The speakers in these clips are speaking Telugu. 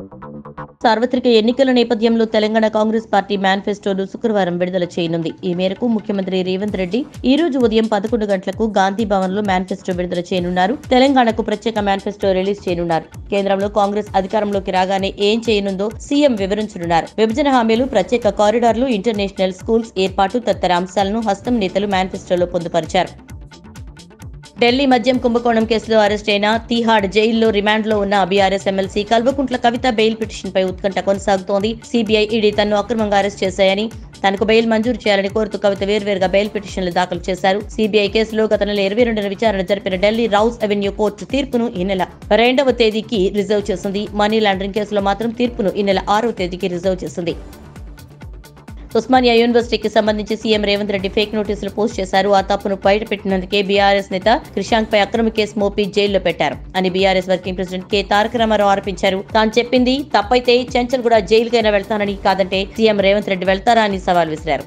సార్వత్రిక ఎన్నికల నేపథ్యంలో తెలంగాణ కాంగ్రెస్ పార్టీ మేనిఫెస్టోను శుక్రవారం విడుదల చేయనుంది ఈ మేరకు ముఖ్యమంత్రి రేవంత్ రెడ్డి ఈ రోజు ఉదయం పదకొండు గంటలకు గాంధీ భవన్ లో మేనిఫెస్టో విడుదల చేయనున్నారు తెలంగాణకు ప్రత్యేక మేనిఫెస్టో రిలీజ్ చేయనున్నారు కేంద్రంలో కాంగ్రెస్ అధికారంలోకి రాగానే ఏం చేయనుందో సీఎం వివరించనున్నారు విభజన హామీలు ప్రత్యేక కారిడార్లు ఇంటర్నేషనల్ స్కూల్స్ ఏర్పాటు తదితర అంశాలను హస్తం నేతలు మేనిఫెస్టోలో పొందుపరిచారు ఢిల్లీ మద్యం కుంభకోణం కేసులో అరెస్ట్ అయిన తీహాడ్ జైల్లో రిమాండ్లో ఉన్న BRS MLC Kalvakuntla Kavitha bail పిటిషన్పై ఉత్కంఠ కొనసాగుతోంది సీబీఐ ఈడీ తనను అక్రమంగా అరెస్ట్ చేశాయని తనకు బెయిల్ మంజూరు చేయాలని కోరుతూ కవిత వేర్వేరుగా బెయిల్ పిటిషన్లు దాఖలు చేశారు సీబీఐ కేసులో గత నెల ఇరవై రెండున విచారణ జరిపిన ఢిల్లీ రౌస్ అవెన్యూ కోర్టు తీర్పును ఈ నెల రెండవ తేదీకి రిజర్వ్ చేసింది మనీ లాండరింగ్ కేసులో మాత్రం తీర్పును ఈ నెల ఆరవ తేదీకి రిజర్వ్ చేసింది ఉస్మానియా యూనివర్సిటీకి సంబంధించి సీఎం రేవంత్ రెడ్డి ఫేక్ నోటీసులు పోస్ట్ చేశారు ఆ తప్పును బయటపెట్టినందుకే బీఆర్ఎస్ నేత క్రిషాంక్ పై అక్రమ కేసు మోపి జైల్లో పెట్టారు అని BRS working president K Taraka Rama ఆరోపించారు తాను చెప్పింది తప్పైతే చెంచల్ కూడా జైలుకైనా వెళ్తానని కాదంటే సీఎం రేవంత్ రెడ్డి వెళ్తారా అని సవాల్ విసిరారు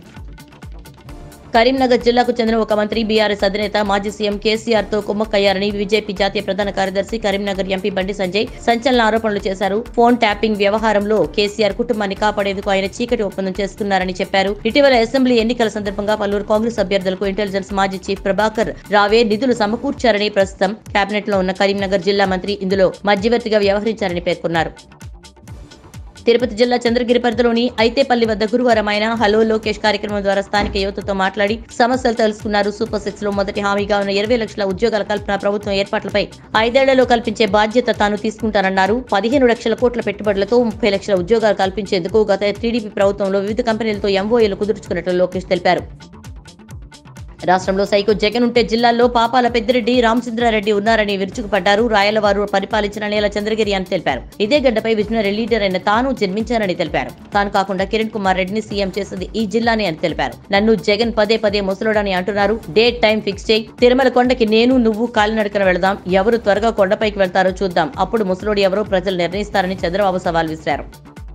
కరీంనగర్ జిల్లాకు చెందిన ఒక మంత్రి బీఆర్ఎస్ అధినేత మాజీ సీఎం కేసీఆర్ తో కుమ్మక్కయ్యారని బీజేపీ జాతీయ ప్రధాన కార్యదర్శి కరీంనగర్ ఎంపీ బండి సంజయ్ సంచలన ఆరోపణలు చేశారు ఫోన్ ట్యాపింగ్ వ్యవహారంలో కేసీఆర్ కుటుంబాన్ని కాపాడేందుకు ఆయన చీకటి ఒప్పందం చేసుకున్నారని చెప్పారు ఇటీవల అసెంబ్లీ ఎన్నికల సందర్భంగా పలువురు కాంగ్రెస్ అభ్యర్థులకు ఇంటెలిజెన్స్ మాజీ చీఫ్ ప్రభాకర్ రావే నిధులు సమకూర్చారని ప్రస్తుతం కేబినెట్ లో ఉన్న కరీంనగర్ జిల్లా మంత్రి ఇందులో మధ్యవర్తిగా వ్యవహరించారని పేర్కొన్నారు తిరుపతి జిల్లా చంద్రగిరి పరిధిలోని ఐతేపల్లి వద్ద గురువారం ఆయన హలో లోకేష్ కార్యక్రమం ద్వారా స్థానిక యువతతో మాట్లాడి సమస్యలు తెలుసుకున్నారు సూపర్ సిక్స్ లో మొదటి హామీగా ఉన్న ఇరవై లక్షల ఉద్యోగాల కల్పన ప్రభుత్వం ఏర్పాట్లపై ఐదేళ్లలో కల్పించే బాధ్యత తాను తీసుకుంటానన్నారు పదిహేను లక్షల కోట్ల పెట్టుబడులతో ముప్పై లక్షల ఉద్యోగాలు కల్పించేందుకు గత టీడీపీ ప్రభుత్వంలో వివిధ కంపెనీలతో ఎంఓఏలు కుదుర్చుకున్నట్లు లోకేష్ తెలిపారు రాష్ట్రంలో సైకో జగన్ ఉంటే జిల్లాల్లో పాపాల పెద్దిరెడ్డి రామచంద్రారెడ్డి ఉన్నారని విరుచుకుపడ్డారు రాయలవారు పరిపాలించిన నేల చంద్రగిరి అని తెలిపారు ఇదే గడ్డపై విజనరీ లీడర్ అయిన తాను జన్మించానని తెలిపారు తాను కాకుండా కిరణ్ కుమార్ రెడ్డిని సీఎం చేసింది ఈ జిల్లానే అని తెలిపారు నన్ను జగన్ పదే పదే ముసలోడని అంటున్నారు డేట్ టైం ఫిక్స్ చేయి తిరుమల కొండకి నేను నువ్వు కాలినడకన వెళదాం ఎవరు త్వరగా కొండపైకి వెళ్తారో చూద్దాం అప్పుడు ముసలోడు ఎవరో ప్రజలు నిర్ణయిస్తారని చంద్రబాబు సవాల్ విసిరారు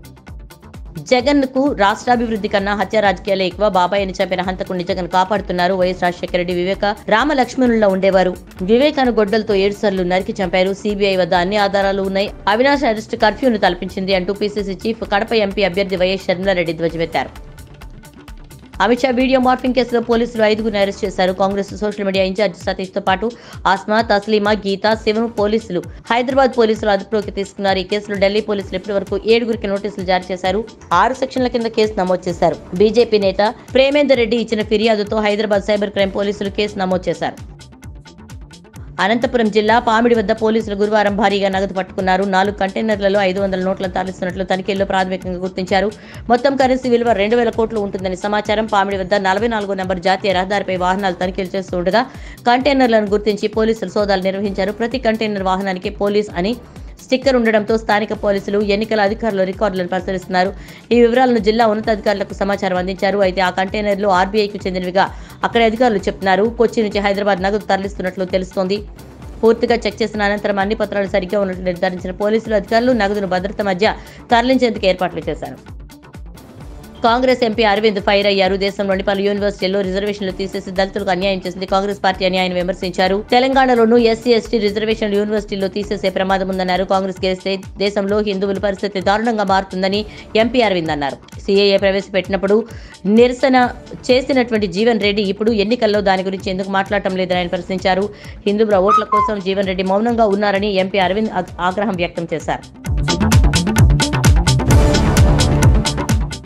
జగన్ కు రాష్ట్రాభివృద్ధి కన్నా హత్య రాజకీయాలే ఎక్కువ బాబాయ్ అని చెప్పిన హంతకుడిని జగన్ కాపాడుతున్నారు వైఎస్ రాజశేఖర రెడ్డి వివేక రామ లక్ష్మణుల్లో ఉండేవారు వివేకాను గొడ్డలతో ఏడు సార్లు నరికి చంపారు సిబిఐ వద్ద అన్ని ఆధారాలు ఉన్నాయి అవినాష్ అరెస్ట్ కర్ఫ్యూను తలపించింది అంటూ పీసీసీ చీఫ్ కడప ఎంపీ అభ్యర్థి వైఎస్ షర్మిలారెడ్డి ధ్వజమెత్తారు అమిత్ షా వీడియో మార్ఫింగ్ కేసులో పోలీసులు ఐదుగురిని అరెస్ట్ చేశారు Congress social media incharge Satish తో పాటు ఆస్మా తస్లీమా గీత శివను పోలీసులు హైదరాబాద్ పోలీసులు అదుపులోకి తీసుకున్నారు ఈ కేసులో ఢిల్లీ పోలీసులు ఇప్పటి వరకు ఏడుగురికి నోటీసులు జారీ చేశారు ఆరు సెక్షన్ల కింద కేసు నమోదు చేశారు బీజేపీ నేత ప్రేమేందర్ రెడ్డి ఇచ్చిన ఫిర్యాదుతో హైదరాబాద్ సైబర్ క్రైమ్ పోలీసులు కేసు నమోదు చేశారు అనంతపురం జిల్లా పామిడి వద్ద పోలీసులు గురువారం భారీగా నగదు పట్టుకున్నారు నాలుగు కంటైనర్లలో ఐదు వందల నోట్లను తరలిస్తున్నట్లు తనిఖీల్లో ప్రాథమికంగా గుర్తించారు మొత్తం కరెన్సీ విలువ రెండు వేల కోట్లు ఉంటుందని సమాచారం పామిడి వద్ద నలభై నాలుగో నంబర్ జాతీయ రహదారిపై వాహనాలు తనిఖీలు చేస్తుండగా కంటైనర్లను గుర్తించి పోలీసులు సోదాలు నిర్వహించారు ప్రతి కంటైనర్ వాహనానికి పోలీస్ అని స్టిక్కర్ ఉండడంతో స్థానిక పోలీసులు ఎన్నికల అధికారులు రికార్డులను పరిశీలిస్తున్నారు ఈ వివరాలను జిల్లా ఉన్నతాధికారులకు సమాచారం అందించారు అయితే ఆ కంటైనర్లు ఆర్బీఐకి చెందినవిగా అక్కడి అధికారులు చెప్తున్నారు కొచ్చి నుంచి హైదరాబాద్ నగదు తరలిస్తున్నట్లు తెలుస్తోంది పూర్తిగా చెక్ చేసిన అనంతరం అన్ని పత్రాలు సరిగ్గా ఉన్నట్లు నిర్ధారించిన పోలీసులు అధికారులు నగదును భద్రత మధ్య తరలించేందుకు ఏర్పాట్లు చేశారు కాంగ్రెస్ ఎంపీ అరవింద్ ఫైర్ అయ్యారు దేశంలోని పలు యూనివర్సిటీల్లో రిజర్వేషన్లు తీసేసి దళితులకు అన్యాయం చేసింది కాంగ్రెస్ పార్టీ అని ఆయన విమర్శించారు తెలంగాణలోనూ ఎస్సీ ఎస్టీ రిజర్వేషన్లు యూనివర్సిటీల్లో తీసేసే ప్రమాదం ఉందన్నారు కాంగ్రెస్ గెలిస్తే దేశంలో హిందువుల పరిస్థితి దారుణంగా మారుతుందని ఎంపీ అరవింద్ అన్నారు సీఏఏ ప్రవేశపెట్టినప్పుడు నిరసన చేసినటువంటి జీవన్ రెడ్డి ఇప్పుడు ఎన్నికల్లో దాని గురించి ఎందుకు మాట్లాడటం లేదని ఆయన ప్రశ్నించారు హిందువుల ఓట్ల కోసం జీవన్ రెడ్డి మౌనంగా ఉన్నారని ఎంపీ అరవింద్ ఆగ్రహం వ్యక్తం చేశారు